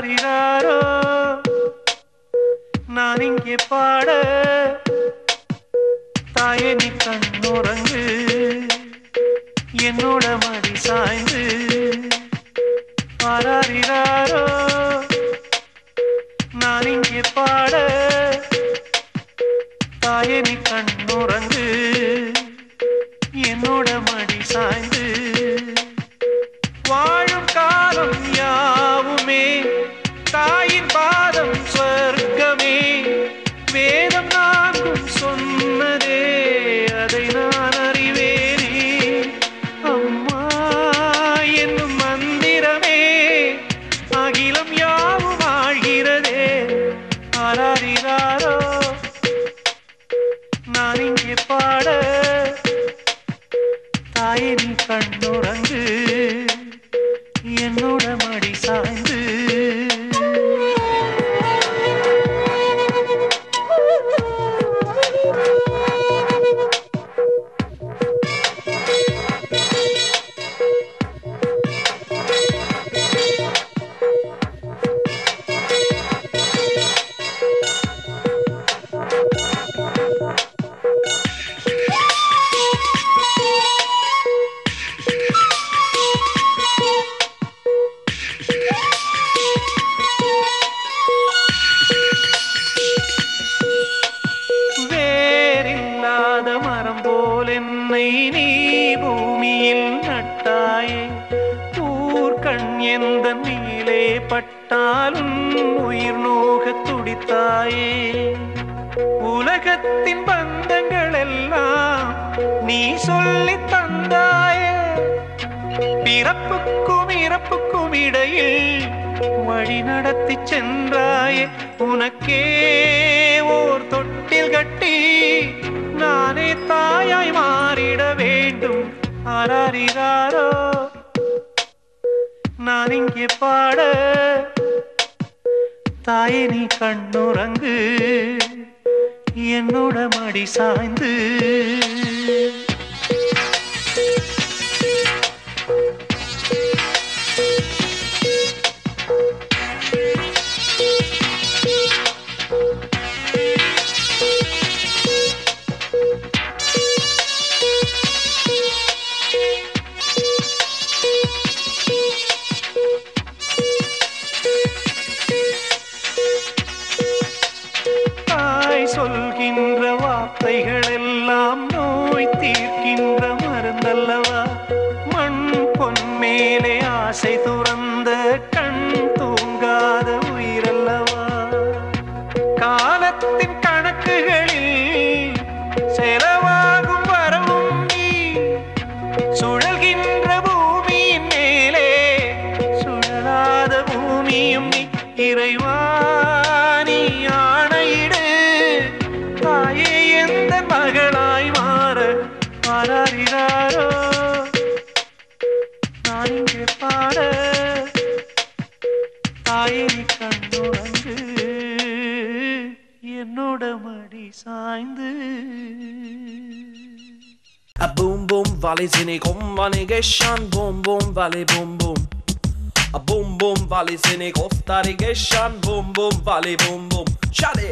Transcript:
ஆராரிராரோ நான் இங்கே பாட தாயே நீ கண்ணுறங்கு என்னோட மடி சாய்ந்து ஆராரிராரோ நான் இங்கே பாட தாயே நீ கண்ணுறங்கு என்னோட மடி சாய்ந்து வாழும் காலம் யாவுமே தாயின் பாதம் சொர்க்கமே வேதம் நான்கும் சொன்னதே அதை நான் அறிவேனே அம்மா என்னும் மந்திரமே அகிலம் யாவும் ஆழ்கிறதே ஆராரிராரோ நான் இங்கே பாட தாயே நீ கண்ணுறங்கு என்னோட மடி சாய்ந்து வேறில்லாத மரம் போல் என்னை நீ பூமியில் நட்டாயே ஊர்கண் எந்த நீலே பட்டாலும் உயிர் நோக துடித்தாயே உலகத்தின் பந்தங்கள் எல்லாம் நீ சொல்லி தந்தாயே பிறப்புக்கும் இறப்புக்கும் இடையில் வழி நடத்தி சென்றாயே உனக்கே ஓர் தொட்டில் கட்டி நானே தாயாய் மாறிட வேண்டும் ஆராரிராரோ நான் இங்கே பாட தாயே நீ கண்ணுறங்கு என்னோட மடி சாய்ந்து தாய் சொல்கின்ற வார்த்தைகள் எல்லாம் நோய் தீர்க்கின்ற மருந்தல்லவா மண் பொன் மேலே ஆசை துறந்த கண் தூங்காத உயிரல்லவா காலத்தின் கணக்குகளில் செலவாகும் வரவும் நீ சுழல்கின்ற பூமியின் மேலே சுழலாத பூமியும் நீ இறைவா நீ ஆணையிடு தாயே எந்த மகளாய் மாற மாறாரிறாரோ நான் இங்கே பாட தாயே நீ கண்ணுறங்கு என்னோட மடி சாய்ந்து A boom boom valley zini kom vani geshan boom boom valley boom boom A boom boom valley zini koftari geshan boom boom valley boom boom Shadi